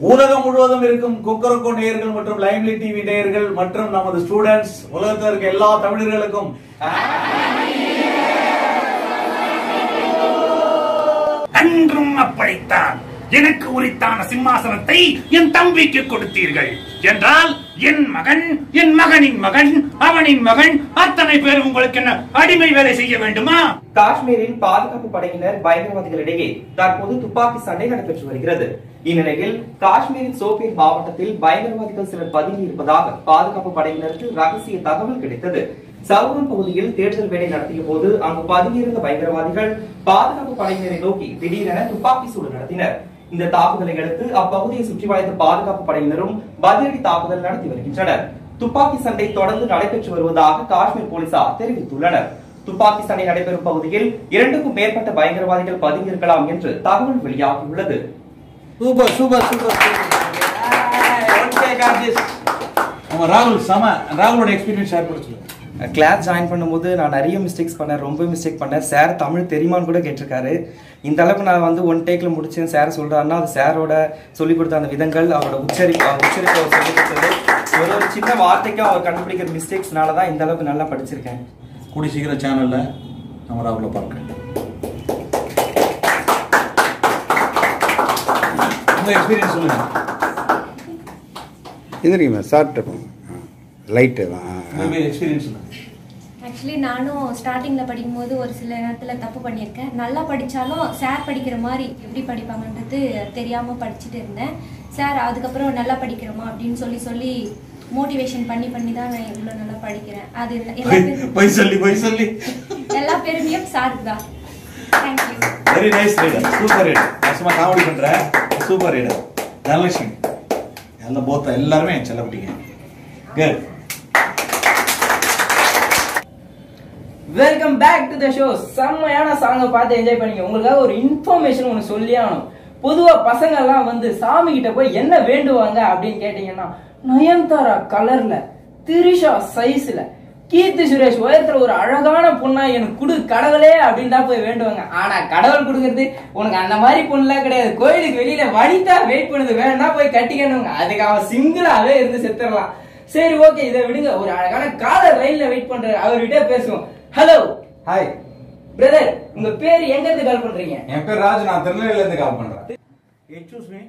உலகம் முழுவதும் இருக்கும் குக்கரக்கோ நேயர்கள் மற்றும் லைவ்லி டிவி நேயர்கள் மற்றும் நமது ஸ்டூடெண்ட்ஸ் உலகத்தில் இருக்க எல்லா தமிழர்களுக்கும் அன்றும் அப்படித்தான் எனக்கு உரித்தான சிம்மாசனத்தை என் தம்பிக்கு கொடுத்தீர்கள் என்றால் என் மகன் என் மகனின் மகன் அவனின் மகன் அத்தனை பேர் உங்களுக்கு என்ன அடிமை வேலை செய்ய வேண்டுமா காஷ்மீரில் பாதுகாப்பு படையினர் பயங்கரவாதிகளிடையே தற்போது துப்பாக்கி சண்டை நடைபெற்று வருகிறது இந்நிலையில் காஷ்மீரின் சோபியன் மாவட்டத்தில் பயங்கரவாதிகள் சிலர் பதுங்கி இருப்பதாக பாதுகாப்பு படையினருக்கு ரகசிய தகவல் கிடைத்தது சவுகன் பகுதியில் தேடுதல் வேலை நடத்திய போது அங்கு பதுங்கியிருந்த பயங்கரவாதிகள் பாதுகாப்பு படையினரை நோக்கி திடீரென துப்பாக்கி சூடு நடத்தினர் இந்த தாக்குதலை அடுத்து அப்பகுதியை சுற்றி வளைத்த பாதுகாப்பு படையினரும் பதிலடி தாக்குதல் நடத்தி வருகின்றனர் துப்பாக்கி சண்டை தொடர்ந்து நடைபெற்று வருவதாக காஷ்மீர் போலீசார் தெரிவித்துள்ளனர் துப்பாக்கி சண்டை நடைபெறும் பகுதியில் இரண்டுக்கும் மேற்பட்ட பயங்கரவாதிகள் பதுங்கியிருக்கலாம் என்று தகவல் வெளியாகியுள்ளது சூப்பர் சூப்பர் சூப்பர் நம்ம ராகுல் சம ராகுலோட எக்ஸ்பீரியன்ஸ் ஷேர் பண்ண சொல்லுங்க கிளாஸ் ஜாயின் பண்ணும்போது நான் நிறைய மிஸ்டேக்ஸ் பண்ணேன் ரொம்ப மிஸ்டேக் பண்ணேன் சார் தமிழ் தெரியுமான்னு கூட கேட்டிருக்காரு இந்த அளவுக்கு நான் வந்து ஒன் டேக்ல முடிச்சேன் சார் சொல்றாருன்னா அது சாரோட சொல்லிக் கொடுத்த அந்த விதங்கள் அவரோட உச்சரிப்பு அவர் உச்சரிப்பு அவர் சொல்லிக் கொடுத்தது ஒரு ஒரு சின்ன வார்த்தைக்கும் அவர் கண்டுபிடிக்கிற மிஸ்டேக்ஸ்னால தான் இந்த அளவுக்கு நல்லா படிச்சிருக்கேன் கூடி சீக்கிரம் சேனல்ல நம்ம ராகுல பார்க்க உங்க எக்ஸ்பீரியன்ஸ் சொல்லுங்க எந்திரிங்கம்மா சாப்பிட்டு போங்க லைட்டு உங்க எக்ஸ்பீரியன்ஸ் சொல்லுங்க ஆக்சுவலி நானும் ஸ்டார்டிங்கில் படிக்கும்போது ஒரு சில நேரத்தில் தப்பு பண்ணியிருக்கேன் நல்லா படித்தாலும் சார் படிக்கிற மாதிரி எப்படி படிப்பாங்கன்றது தெரியாமல் படிச்சுட்டு இருந்தேன் சார் அதுக்கப்புறம் நல்லா படிக்கிறோமா அப்படின்னு சொல்லி சொல்லி மோட்டிவேஷன் பண்ணி பண்ணி தான் நான் இவ்வளோ நல்லா படிக்கிறேன் அது எல்லா பேரும் போய் சொல்லி போய் சொல்லி எல்லா பெருமையும் சாருக்கு தான் thank you very nice reader super reader நான் சும்மா காமெடி பண்றேன் சூப்பர் ரீடர் தனலட்சுமி எல்லாம் போத்த எல்லாருமே என் செல்லப்பட்டீங்க good welcome back to the show செம்மையான சாங்கை பார்த்து என்ஜாய் பண்ணீங்க உங்களுக்காக ஒரு இன்ஃபர்மேஷன் ஒன்று சொல்லி ஆகணும் பொதுவா பசங்க எல்லாம் வந்து சாமி கிட்ட போய் என்ன வேண்டுவாங்க அப்படின்னு கேட்டீங்கன்னா நயன்தாரா கலர்ல திரிஷா சைஸ்ல கீர்த்தி சுரேஷ் உயரத்துல ஒரு அழகான பொண்ணா எனக்கு குடு கடவுளே அப்படின்னு தான் போய் வேண்டுவாங்க ஆனா கடவுள் கொடுக்கறது உனக்கு அந்த மாதிரி பொண்ணுலாம் கிடையாது கோயிலுக்கு வெளியில வனிதா வெயிட் பண்ணுது வேணா போய் கட்டிக்கணுங்க அதுக்கு அவன் சிங்கிளாவே இருந்து செத்துடலாம் சரி ஓகே இதை விடுங்க ஒரு அழகான காலர் லைன்ல வெயிட் பண்றாரு அவர்கிட்ட பேசுவோம் ஹலோ ஹாய் பிரதர் உங்க பேர் எங்க இருந்து கால் பண்றீங்க என் பேர் ராஜ் நான் திருநெல்வேலில இருந்து கால் பண்றேன் எக்ஸ்கூஸ் மீ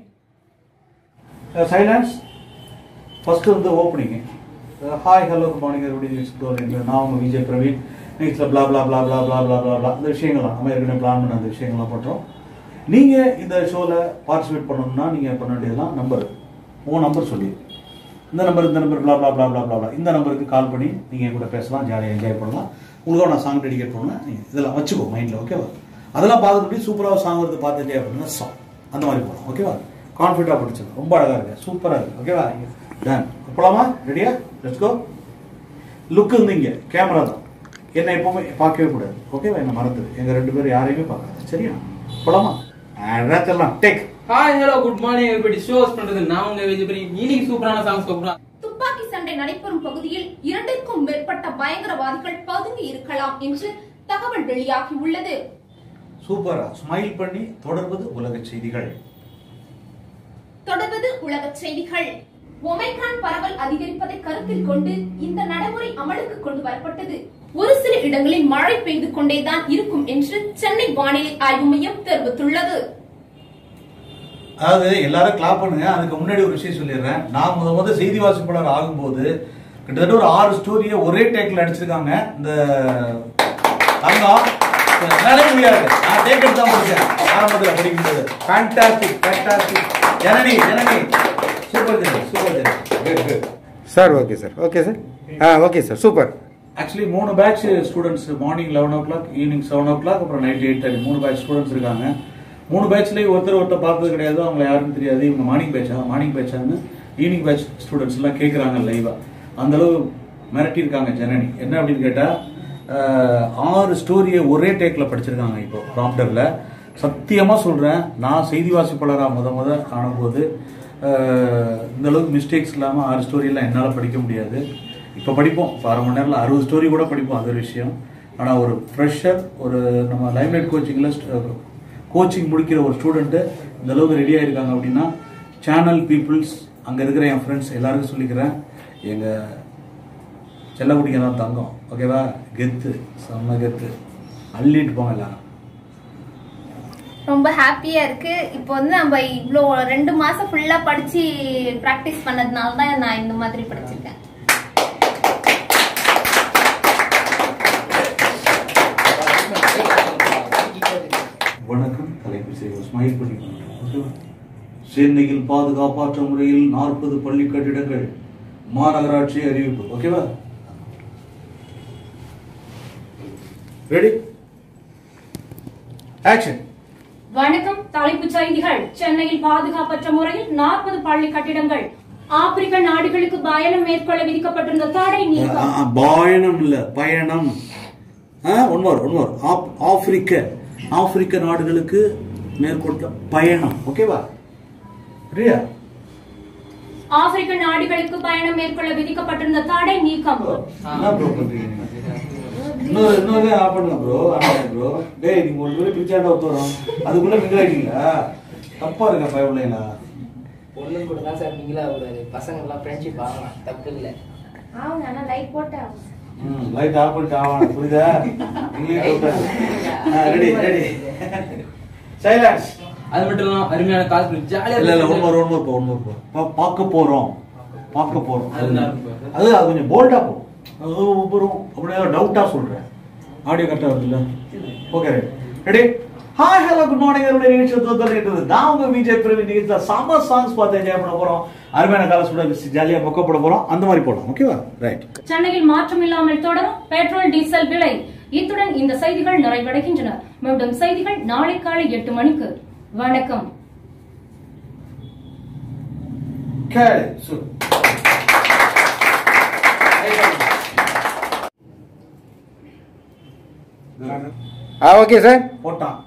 சைலன்ஸ் ஃபர்ஸ்ட் வந்து opening hi hello good morning everybody நான் உங்க Vijay Praveen நெக்ஸ்ட்ல blah blah blah blah blah blah blah blah இந்த விஷயங்கள்லாம் நம்ம ஏற்கனவே பிளான் பண்ண அந்த விஷயங்கள்லாம் பண்றோம் நீங்க இந்த ஷோல பார்ட்டிசிபேட் பண்ணணும்னா நீங்க பண்ண வேண்டியதெல்லாம் நம்பர் உங்க நம்பர் சொல்லி இந்த நம்பர் இந்த number blah blah blah blah blah blah இந்த நம்பருக்கு கால் பண்ணி நீங்க என் கூட பேசலாம் ஜாலியாக என்ஜாய் பண்ணலாம் உங்களுக்காக நான் சாங் டெடிகேட் பண்ணுவேன் நீங்க இதெல்லாம் வச்சுக்கோ மைண்ட்ல ஓகேவா அதெல்லாம் பார்த்துட்டு சூப்பராக சாங் வருது பார்த்து என்ஜாய் பண்ணுங்க சாங் அந்த மாதிரி போகலாம் ஓகேவா கான்ஃபிடண்டாக படிச்சிடும் ரொம்ப அழகா இருக்கு சூப்பரா இருக்கு ஓகேவா டன் போலாமா ரெடியா லெட்ஸ் கோ லுக் இருந்தீங்க கேமரா தான் என்னை எப்பவுமே பார்க்கவே கூடாது ஓகேவா என்ன மறந்துடு எங்க ரெண்டு பேரும் யாரையுமே பார்க்காது சரியா போலாமா அதான் take hi hello good morning எப்படி ஷோஸ் பண்றது நான் உங்க விஜய் பிரி இன்னைக்கு சூப்பரான சாங்ஸ் போகிறோம் துப்பாக்கி சண்டை நடைபெறும் பகுதியில் இரண்டிற்கும் மேற்பட்ட பயங்கரவாதிகள் பதுங்கி இருக்கலாம் என்று தகவல் வெளியாகி உள்ளது சூப்பரா ஸ்மைல் பண்ணி தொடர்வது உலக செய்திகள் தொடர்வது உலக செய்திகள் ஒமைக்ரான் பரவல் அதிகரிப்பதை கருத்தில் கொண்டு இந்த நடைமுறை அமலுக்கு கொண்டு வரப்பட்டது ஒரு சில இடங்களில் மழை பெய்து கொண்டேதான் இருக்கும் என்று சென்னை வானிலை ஆய்வு மையம் தெரிவித்துள்ளது அதாவது எல்லாரும் கிளாப் பண்ணுங்க அதுக்கு முன்னாடி ஒரு விஷயம் சொல்லிடுறேன் நான் முத முத செய்தி வாசிப்பாளர் ஆகும்போது கிட்டத்தட்ட ஒரு ஆறு ஸ்டோரியை ஒரே டேக்ல அடிச்சிருக்காங்க இந்த தங்கம் என்னாலே முடியாது நான் டேக் எடுத்து தான் முடிச்சேன் ஆரம்பத்தில் படிக்கும்போது fantastic fantastic Janani Janani super Janani super Janani good good sir okay sir okay sir ah okay sir super actually மூணு batch students morning eleven o'clock evening seven o'clock அப்புறம் நைட் எயிட் தேர்ட்டி மூணு பேட்ச் ஸ்டூடெண்ட்ஸ் இருக்காங்க மூணு பேட்ச்லேயும் ஒருத்தர் ஒருத்தர் பார்த்தது கிடையாது அவங்கள யாருன்னு தெரியாது இவங்க மார்னிங் பேட்சா மார்னிங் பேட்சான்னு ஈவினிங் பேட்ச் ஸ்டூடெண்ட்ஸ் எல்லாம் கேட்குறாங்க லைவா அந்த அளவு மிரட்டியிருக்காங்க ஜனனி என்ன அப்படின்னு கேட்டா அஹ், ஆறு ஸ்டோரியை ஒரே டேக்ல படிச்சிருக்காங்க இப்போ ப்ராம்ப்டர்ல சத்தியமா சொல்றேன் நான் செய்தி வாசிப்பாளராக முத முத காணும்போது அஹ், இந்த அளவுக்கு மிஸ்டேக்ஸ் இல்லாமல் ஆறு ஸ்டோரியெல்லாம் என்னால் படிக்க முடியாது இப்போ படிப்போம் இப்போ அரை மணி நேரத்தில் அறுபது ஸ்டோரி கூட படிப்போம் அது ஒரு விஷயம் ஆனால் ஒரு ஃப்ரெஷர் ஒரு நம்ம லைம்லைட் கோச்சிங்கில் கோச்சிங் முடிக்கிற ஒரு ஸ்டூடெண்ட்டு இந்த அளவுக்கு ரெடி ஆயிருக்காங்க அப்படின்னா சேனல் பீப்புள்ஸ் அங்கே இருக்கிற என் ஃப்ரெண்ட்ஸ் எல்லாருக்கும் சொல்லிக்கிறேன் எங்கள் செல்லக்குட்டிங்க தான் தங்கம் ஓகேவா கெத்து செம்ம கெத்து அள்ளிட்டு போங்க எல்லாரும் ரொம்ப ஹாப்பியா இருக்கு இப்போ வந்து நம்ம இவ்வளோ ரெண்டு மாசம் ஃபுல்லா படிச்சு பிராக்டிஸ் பண்ணதுனால தான் நான் இந்த மாதிரி படிச்சிருக்கேன் வணக்கம் தலைப்பு செய்வோம் ஸ்மைல் பண்ணி ஓகேவா சென்னையில் பாதுகாப்பாற்ற முறையில் நாற்பது பள்ளி கட்டிடங்கள் மாநகராட்சி அறிவிப்பு ஓகேவா ரெடி ஆக்ஷன் வணக்கம் தலைப்புச் செய்திகள் சென்னையில் பாதுகாப்பற்ற முறையில் நாற்பது பள்ளி கட்டிடங்கள் ஆப்பிரிக்க நாடுகளுக்கு பயணம் மேற்கொள்ள விதிக்கப்பட்டிருந்த தடை நீக்கம் பயணம் இல்ல பயணம் ஒன்மோர் ஒன்மோர் ஆப்பிரிக்க ஆப்பிரிக்க நாடுகளுக்கு மேற்கொண்ட பயணம் ஓகேவா ரியா ஆப்பிரிக்க நாடுகளுக்கு பயணம் மேற்கொள்ள விதிக்கப்பட்டிருந்த தடை நீக்கம் என்ன ப்ரோ பண்றீங்க நீங்க? இன்னொரு இன்னொரு ஆஃப் பண்ணுங்க ப்ரோ ப்ரோ டேய் நீங்க ஒரு தடவை பிரிச்சாண்டா ஒத்துறோம் அதுக்குள்ள மிங்கில் ஆயிட்டீங்களா தப்பா இருக்கா பயவுலைங்களா பொண்ணு கூட தான் சார் நீங்களா கூடாது பசங்க எல்லாம் ஃப்ரெண்ட்ஷிப் ஆகலாம் தப்பு இல்லை ஆமாங்க ஆனா லைட் போட்டு ஆகும் ம் லைட் ஆஃப் பண்ணிட்டு ஆவான புரியுதா இங்கிலீஷ் ரெடி ரெடி சைலன்ஸ் அது மட்டும் இல்லாம அருமையான காசு ஜாலியா இல்ல இல்ல ஒன் மோர் ஒன் மோர் போ ஒன் மோர் போ பா- பார்க்க போறோம் பார்க்க போறோம் அது நல்லா இருக்கும். அது அது கொஞ்சம் போல்டா போ அது ஒவ்வொரும் அப்படியே டவுட்டா சொல்றேன் ஆடியோ கரெக்டா வருதுல்ல okay ready hi hello good morning என்னுடைய நிகழ்ச்சி தோத்தல் நான் உங்க விஜய் பிரவீன் நிகழ்ச்சியில சம்ம சாங்ஸ் பார்த்து என்ஜாய் பண்ண போறோம் அருமையான கால ஸ்டூடெண்ட் ஜாலியா மொக்க போட போறோம் அந்த மாதிரி போடலாம் ஓகேவா ரைட் சென்னையில் மாற்றம் இல்லாமல் தொடரும் பெட்ரோல் டீசல் விலை இத்துடன் இந்த செய்திகள் நிறைவடைகின்றன மீண்டும் செய்திகள் நாளை காலை எட்டு மணிக்கு வணக்கம் கேளு சு ஆ ஓகே சார் போட்டான்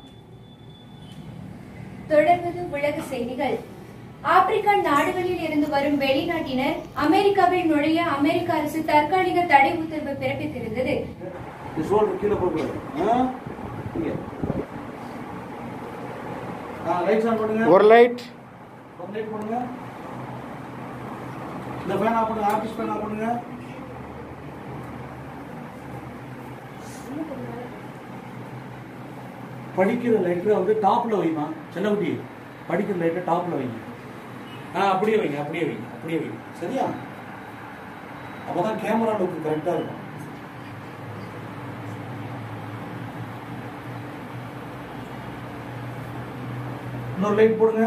தொடர்வது உலக செய்திகள் ஆப்பிரிக்கா நாடுகளில் இருந்து வரும் வெளிநாட்டினர் அமெரிக்காவில் நுழைய அமெரிக்க அரசு தற்காலிக தடை உத்தரவு பிறப்பித்திருந்தது ஷோல்டர் கீழே போகக்கூடாது ஆ? இங்க. ஆ லைட்ஸ் ஆன் பண்ணுங்க ஒரு லைட் ஒரு லைட் பண்ணுங்க இந்த ஃபேன் ஆஃப் பண்ணுங்க ஆபீஸ் ஃபேன் ஆஃப் பண்ணுங்க படிக்கிற லைட்டரை வந்து டாப்ல வைமா செல்லக்குட்டி படிக்கிற லைட்டை டாப்ல வைங்க ஆ அப்படியே வைங்க அப்படியே வைங்க அப்படியே வைங்க சரியா அப்பதான் கேமரா லுக் கரெக்டா இருக்கும் இன்னொரு லைட் போடுங்க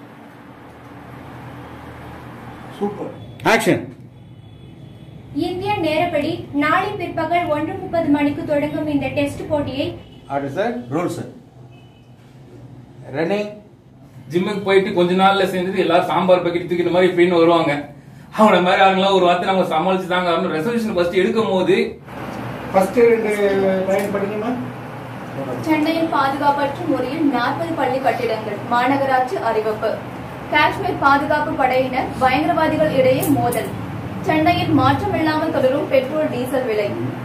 சூப்பர் ஆக்ஷன் இந்திய நேரப்படி நாளை பிற்பகல் ஒன்று முப்பது மணிக்கு தொடங்கும் இந்த டெஸ்ட் போட்டியை order sir roll sir running ஜிம்முக்கு போயிட்டு கொஞ்ச நாள்ல சேர்ந்தது எல்லாரும் சாம்பார் பக்கெட் தூக்கிற மாதிரி இப்படின்னு வருவாங்க அவன மாதிரி ஆளுங்களாம் ஒரு வார்த்தை நம்ம சமாளிச்சு தாங்க ரெசல்யூஷன் ஃபர்ஸ்ட் எடுக்கும் போது ஃபர்ஸ்ட் ரெண்டு லைன் படிக்கணுமா சென்னையில் பாதுகாப்பற்ற முறையில் நாற்பது பள்ளி கட்டிடங்கள் மாநகராட்சி அறிவிப்பு காஷ்மீர் பாதுகாப்பு படையினர் பயங்கரவாதிகள் இடையே மோதல் சென்னையில் மாற்றமில்லாமல் தொடரும் பெட்ரோல் டீசல் விலை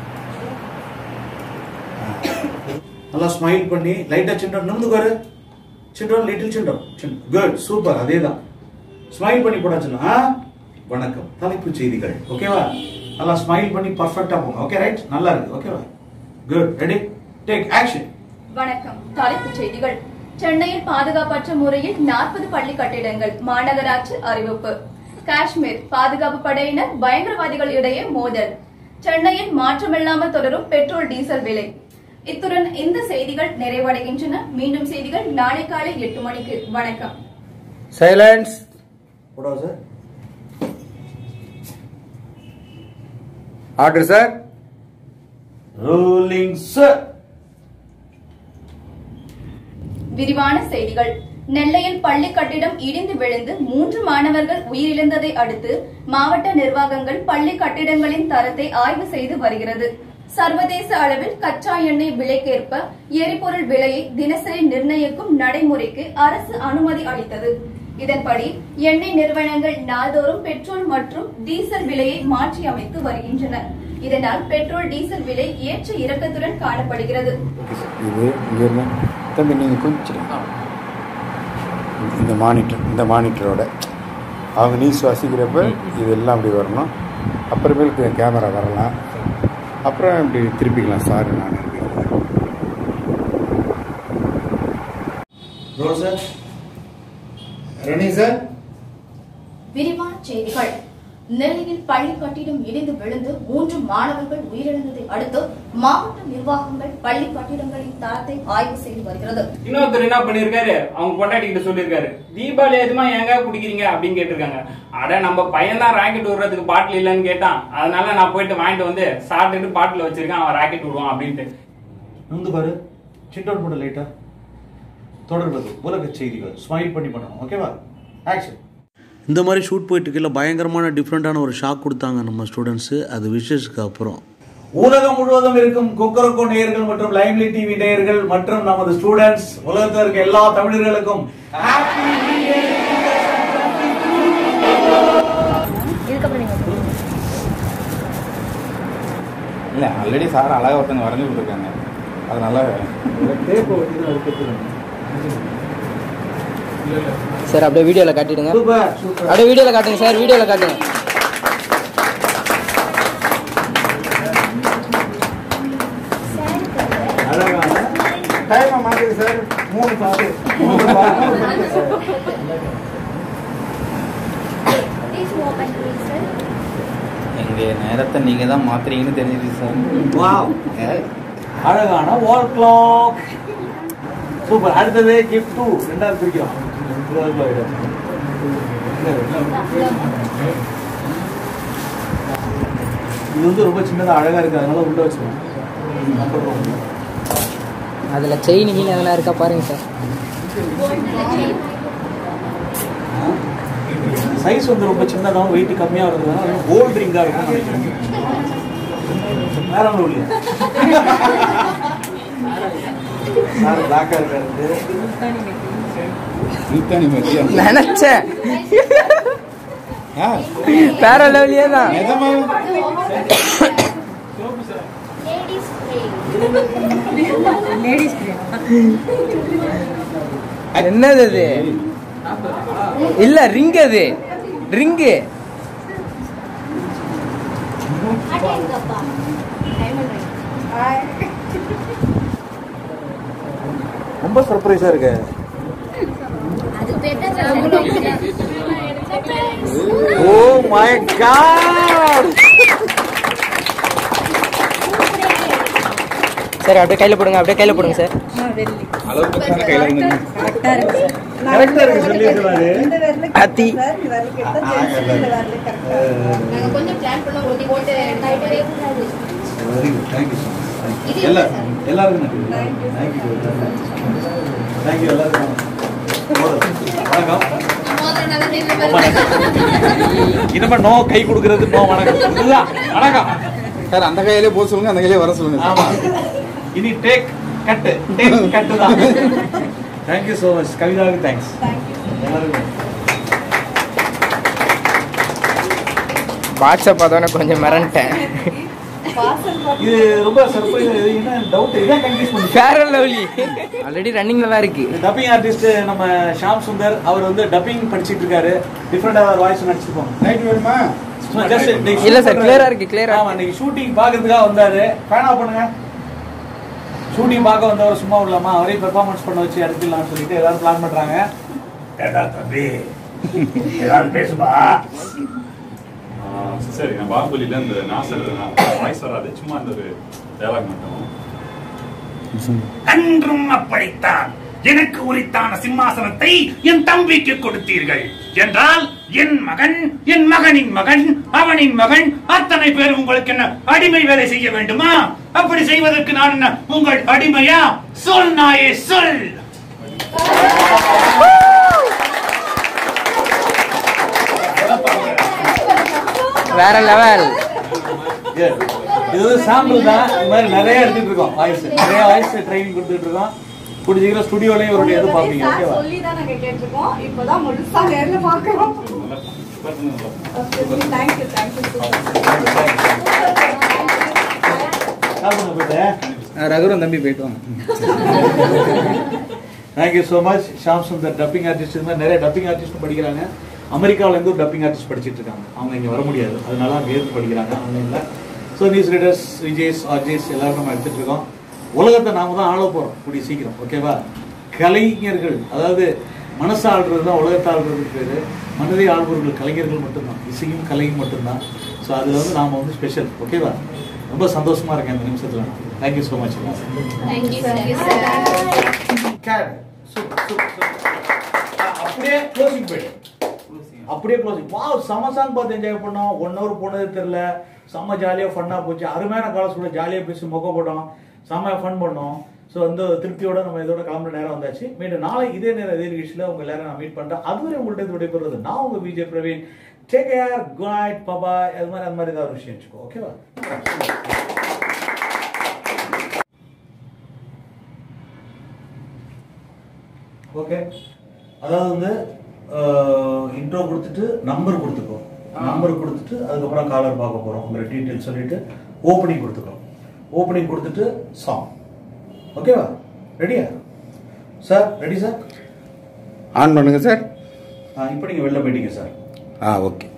நல்லா ஸ்மைல் பண்ணி லைட்டா சின்னம் நிமிந்துக்காரு சின்னம் லிட்டில் சின்னம் குட் சூப்பர் அதே தான் ஸ்மைல் பண்ணி போடா சின்னம் ஆ? வணக்கம் தலைப்புச் செய்திகள் ஓகேவா நல்லா ஸ்மைல் பண்ணி பர்ஃபெக்டா போங்க ஓகே ரைட் நல்லா இருக்கு ஓகேவா குட் ரெடி டேக் ஆக்ஷன் வணக்கம் தலைப்புச் செய்திகள் சென்னையில் பாதுகாப்பற்ற முறையில் நாற்பது பள்ளி கட்டிடங்கள் மாநகராட்சி அறிவிப்பு காஷ்மீர் பாதுகாப்பு படையினர் பயங்கரவாதிகள் இடையே மோதல் சென்னையில் மாற்றமில்லாமல் தொடரும் பெட்ரோல் டீசல் விலை இத்துடன் இந்த செய்திகள் நிறைவடைகின்றன மீண்டும் செய்திகள் நாளை காலை எட்டு மணிக்கு வணக்கம் சைலன்ஸ் போடா sir order sir rolling sir விரிவான செய்திகள் நெல்லையில் பள்ளி கட்டிடம் இடிந்து விழுந்து மூன்று மாணவர்கள் உயிரிழந்ததை அடுத்து மாவட்ட நிர்வாகங்கள் பள்ளி கட்டிடங்களின் தரத்தை ஆய்வு செய்து வருகிறது சர்வதேச அளவில் கச்சா எண்ணெய் விலைக்கேற்ப எரிபொருள் விலையை தினசரி நிர்ணயிக்கும் நடைமுறைக்கு அரசு அனுமதி அளித்தது இதன்படி எண்ணெய் நிறுவனங்கள் நாள்தோறும் பெட்ரோல் மற்றும் டீசல் விலையை மாற்றி அமைத்து வருகின்றன இதனால் பெட்ரோல் டீசல் விலை ஏற்ற இறக்கத்துடன் காணப்படுகிறது இது இங்க இருங்க தம்பி நீங்கள் கொஞ்சம் இந்த மானிட்டர் இந்த மானிட்டரோட அவங்க நீ சுவாசிக்கிறப்ப இதெல்லாம் அப்படி வரணும் அப்புறமேலுக்கு கேமரா வரலாம் அப்புறம் இப்படி திருப்பிக்கலாம் சார் நான் ரோல் சார் ரெனி சார் விரிவான செய்திகள் நெல்லையில் பள்ளி கட்டிடம் இடிந்து விழுந்து மூன்று மாணவர்கள் உயிரிழந்ததை அடுத்து மாவட்ட நிர்வாகங்கள் பள்ளி கட்டிடங்களின் தரத்தை ஆய்வு செய்து வருகிறது இன்னொருத்தர் என்ன பண்ணிருக்காரு அவங்க பொண்டாட்டி கிட்ட சொல்லிருக்காரு தீபாவளி எதுமா ஏங்க குடிக்கிறீங்க அப்படின்னு கேட்டிருக்காங்க அட நம்ம பையன் தான் ராக்கெட் விடுறதுக்கு பாட்டில் இல்லைன்னு கேட்டான் அதனால நான் போயிட்டு வாங்கிட்டு வந்து சாப்பிட்டுட்டு பாட்டில் வச்சிருக்கேன் அவன் ராக்கெட் விடுவான் அப்படின்ட்டு வந்து பாரு சிட் அவுட் பண்ண லைட்டா தொடர்வது உலக செய்திகள் ஸ்மைல் பண்ணி பண்ணணும் ஓகேவா ஆக்ஷன் இந்த மாதிரி ஷூட் போயிட்டு இருக்கையில் பயங்கரமான டிஃப்ரெண்ட்டான ஒரு ஷாக் கொடுத்தாங்க நம்ம ஸ்டூடெண்ட்ஸு அது விஷஸ்க்கு அப்புறம் உலகம் முழுவதும் இருக்கும் குக்கரக்கோ நேயர்கள் மற்றும் லைவ்லி டிவி நேயர்கள் மற்றும் நமது ஸ்டூடெண்ட்ஸ் உலகத்தில் இருக்க எல்லா தமிழர்களுக்கும் happy New Year 2022. இதுக்கப்புறம் நீங்க இல்லை ஆல்ரெடி சார் அழகாக ஒருத்தங்க வரைஞ்சி கொடுத்துருக்காங்க அதனால டேப்பை வச்சு தான் எடுத்துக்கிறேன். சார் அப்படியே வீடியோல காட்டிடுங்க சூப்பர் சூப்பர் அப்படியே வீடியோல காட்டுங்க சார் வீடியோல காட்டுங்க அழகான டைமை மாற்றுது சார் மூணு sir please open please sir எங்கள் நேரத்தை நீங்கள் தான் மாத்துறீங்கன்னு தெரிஞ்சிச்சு சார் வாவ் அழகான வால் கிளாக் சூப்பர் அடுத்தது கிஃப்ட் டூ ரெண்டாவது பிரிக்கிறோம் இது வந்து ரொம்ப சின்னதா அழகா இருக்கு அதனால உள்ள வச்சுக்கோங்க நம்பர் ஒன்று அதுல செயின் கீழே அதெல்லாம் இருக்கா பாருங்க சார் சைஸ் வந்து ரொம்ப சின்னதாகவும் வெயிட் கம்மியாக இருக்கிறதுனால கோல்ட் ரிங்காக இருக்கும் நினைக்கிறேன் வேற ஒன்றும் இல்லையா சார் பிளாக்காக இருக்காரு நீத்தானி மத்தியா நினைச்சேன் ஆ வேற லெவலியே தான் நிஜமா லேடிஸ் என்னது அது இல்ல ரிங் அது ரிங்கு ரொம்ப சர்ப்ரைஸாக இருக்கு அது பேர் தான் ஓ மை காட் சார் அப்படியே கையில போடுங்க அப்படியே கையில போடுங்க சார் அளவுக்கு தானே கையில் இருந்து கரெக்டாக இருக்கு சொல்லியிருக்கிறாரு அத்தி நாங்க கொஞ்சம் பிளான் பண்ண ஒட்டி போட்டு very good thank you so much எல்லா எல்லாருக்கும் நன்றி தேங்க்யூ தேங்க்யூ எல்லாருக்கும் வணக்கம் ரொம்ப நன்றி. இனிமே நோ கை கொடுக்கறது நோ வணக்கம் இதுதான் வணக்கம் சார் அந்த கையிலே போக சொல்லுங்க அந்த கையிலே வர சொல்லுங்க ஆமா இனி டேக் கட்டு டேக் கட்டு தான் தேங்க்யூ ஸோ மச் கவிதாவுக்கு தேங்க்ஸ் எல்லாருக்கும் வாட்ஸ்அப் பார்த்தோன்னே கொஞ்சம் மிரண்டேன் இது ரொம்ப சர்ப்ரைஸ் இது என்ன டவுட் இதான் கன்ஃபியூஸ் பண்ணி வேற லெவலி ஆல்ரெடி ரன்னிங்ல தான் இருக்கு டப்பிங் ஆர்டிஸ்ட் நம்ம ஷாம் சுந்தர் அவர் வந்து டப்பிங் படிச்சிட்டு இருக்காரு டிஃப்ரெண்டாக ஒரு வாய்ஸ் நடிச்சிருப்போம் லைட் வேணுமா இல்ல சார் கிளியரா இருக்கு கிளியரா ஆமா இன்னைக்கு ஷூட்டிங் பார்க்கறதுக்காக வந்தாரு ஃபேன் ஆஃப் பண்ணுங்க ஷூட்டிங் பார்க்க வந்தவர் சும்மா விடலாமா அவரே பெர்ஃபார்மன்ஸ் பண்ண வச்சு எடுத்துடலாம்னு சொல்லிட்டு எல்லாரும் பிளான் பண்றாங்க ஏடா தம்பி ஏதாவது பேசுமா சரி நான் பாகுபலியில இந்த நாசர் வாய்ஸ் வராது சும்மா இந்த ஒரு டயலாக் மட்டும் அன்றும் அப்படித்தான் எனக்கு உரித்தான சிம்மாசனத்தை என் தம்பிக்கு கொடுத்தீர்கள் என்றால் என் மகன் என் மகனின் மகன் அவனின் மகன் அத்தனை பேர் உங்களுக்கு என்ன அடிமை வேலை செய்ய வேண்டுமா அப்படி செய்வதற்கு நான் என்ன உங்கள் அடிமையா சொல் நாயே சொல் வேற லெவல் இது வந்து சாம்பிள் தான் இந்த மாதிரி நிறைய எடுத்துட்டு இருக்கோம் வாய்ஸ் நிறைய வாய்ஸ் ட்ரைனிங் கொடுத்துட்டு இருக்கோம் கூடிய சீக்கிரம் ஸ்டுடியோலயும் இவருடைய இது பார்ப்பீங்க ஓகேவா சொல்லி தான் நாங்க கேட்டிருக்கோம் இப்பதான் முழுசா நேர்ல பாக்குறோம் தேங்க்யூ தேங்க்யூ சாப்பிடுங்க போயிட்டு ரகுரம் தம்பி போயிட்டு வாங்க thank you so much Sham Sundar dubbing artist இது மாதிரி நிறைய டப்பிங் ஆர்டிஸ்ட்டும் படிக்கிறாங்க அமெரிக்காவுல இருந்து ஒரு டப்பிங் ஆர்டிஸ்ட் படிச்சிட்டு இருக்காங்க அவங்க இங்க வர முடியாது அதனால அங்க எடுத்து படிக்கிறாங்க ஆன்லைன்ல so news readers VJs RJs எல்லாரும் நம்ம எடுத்துட்டு இருக்கோம் உலகத்தை நாம தான் ஆள போறோம் கூடிய சீக்கிரம் ஓகேவா கலைஞர்கள் அதாவது மனசு ஆள்றது தான் உலகத்தை ஆள்றதுக்கு பேரு மனதை ஆள்பவர்கள் கலைஞர்கள் மட்டும்தான் இசையும் கலையும் மட்டும்தான் ஸோ அதுல வந்து நாம வந்து ஸ்பெஷல் ஓகேவா ரொம்ப சந்தோஷமா இருக்கேன் இந்த நிமிஷத்துல thank you so much cut super super super அப்படியே க்ளோசிங் போயிடு அப்படியே க்ளோசிங் வா செம சாங் பார்த்து என்ஜாய் பண்ணோம் ஒன் ஹவர் போனது தெரியல செம்ம ஜாலியாக ஃபன்னாக போச்சு அருமையான காலஸ் கூட ஜாலியாக பேசி மொக்க போட்டோம் செம்ம ஃபன் பண்ணோம் ஸோ வந்து திருப்தியோட நம்ம இதோட கிளம்புற நேரம் வந்தாச்சு மீண்டும் நாளை இதே நேரம் இதே நிகழ்ச்சியில் உங்க எல்லாரும் நான் மீட் பண்ணுறேன் அதுவரை உங்கள்கிட்ட விடைபெறுறது நான் உங்க Vijay Praveen take care good night பபா அது மாதிரி அது மாதிரி ஏதாவது ஒரு விஷயம் வச்சுக்கோ ஓகேவா ஓகே அதாவது வந்து இன்ட்ரோ கொடுத்துட்டு நம்பர் கொடுத்துக்கோ நம்பர் கொடுத்துட்டு அதுக்கப்புறம் காலர் பார்க்க போறோம் உங்க டீட்டெயில் சொல்லிட்டு ஓப்பனிங் கொடுத்துக்கோ ஓப்பனிங் கொடுத்துட்டு சாங் ஓகேவா ரெடியா சார் ரெடி சார் ஆன் பண்ணுங்க சார் இப்போ நீங்க வெளில போயிட்டீங்க sir ah okay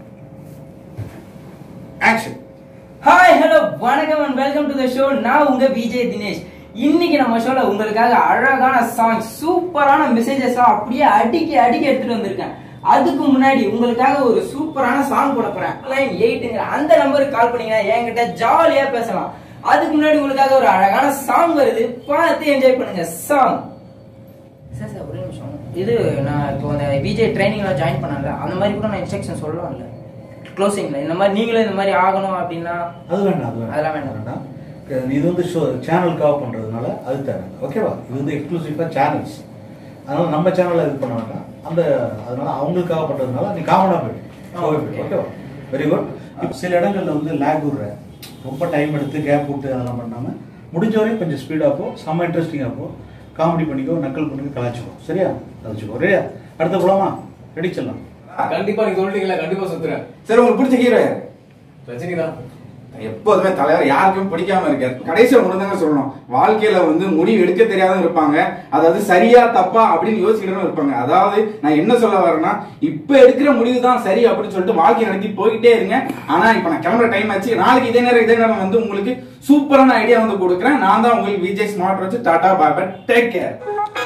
action hi hello வணக்கம் and welcome to the show நான் உங்க விஜய் தினேஷ் இன்னைக்கு நம்ம ஷோல உங்களுக்காக அழகான சாங் சூப்பரான மெசேஜஸ் அப்படியே அடிக்கி அடிக்கி எடுத்துட்டு வந்திருக்கேன் அதுக்கு முன்னாடி உங்களுக்காக ஒரு சூப்பரான சாங் போட போறேன் லைன் எயிட்டுங்கிற அந்த நம்பருக்கு கால் பண்ணீங்கன்னா என்கிட்ட ஜாலியா பேசலாம் அதுக்கு முன்னாடி உங்களுக்காக ஒரு அழகான சாங் வருது பார்த்து என்ஜாய் பண்ணுங்க சாங் சார் சார் ஒரே நிமிஷம் இது நான் இப்போ அந்த விஜய் ட்ரைனிங்ல ஜாயின் பண்ணல அந்த மாதிரி கூட நான் இன்ஸ்ட்ரக்ஷன் சொல்லலாம்ல க்ளோசிங்ல இந்த மாதிரி நீங்களும் இந்த மாதிரி ஆகணும் அப்படின்னா அது வேண்டாம் அது வேண்டாம் அதெல்லாம் வேண்டாம் வேண்டாம் இது வந்து ஷோ சேனலுக்காக பண்றதுனால அது தேவை ஓகேவா இது வந்து எக்ஸ்க்ளூசிவா சேனல்ஸ் அதனால நம்ம சேனல்ல இது பண்ண வேண்டாம் அந்த அதனால அவங்களுக்காக பண்றதுனால நீ காமனா போயிடு ஓகேவா வெரி குட் இப்போ சில இடங்கள்ல வந்து லேக் விடுற ரொம்ப டைம் எடுத்து கேப் விட்டு அதெல்லாம் பண்ணாம முடிஞ்ச வரையும் கொஞ்சம் ஸ்பீடாக போ செம்ம இன்ட்ரெஸ்டிங்காக போ காமெடி பண்ணிக்கோ நக்கல் பண்ணிக்கோ கலாச்சிக்கோ சரியா கலாச்சிக்கோ ரெடியா அடுத்த போலாமா ரெடி செல்லாம் கண்டிப்பா நீங்க சொல்லிட்டீங்களா கண்டிப்பா சுத்துறேன் சரி உங்களுக்கு பிடிச்ச ஹீரோ யாரு ரஜினி தான் எப்போதுமே தலைவர் யாருக்கும் பிடிக்காம இருக்காரு கடைசியில் ஒண்ணுதாங்க சொல்லணும் வாழ்க்கையில வந்து முடிவு எடுக்க தெரியாதவங்க இருப்பாங்க அதாவது சரியா தப்பா அப்படின்னு யோசிக்கிறவங்க இருப்பாங்க அதாவது நான் என்ன சொல்ல வரேன்னா இப்ப எடுக்கிற முடிவு தான் சரி அப்படின்னு சொல்லிட்டு வாழ்க்கை நடத்தி போயிட்டே இருங்க ஆனா இப்ப நான் கிளம்புற டைம் ஆச்சு நாளைக்கு இதே நேரம் இதே நேரம் வந்து உங்களுக்கு சூப்பரான ஐடியா வந்து கொடுக்குறேன் நான் தான் உங்களுக்கு விஜய் ஸ்மார்ட் வச்சு டாடா பாபா டேக் கேர்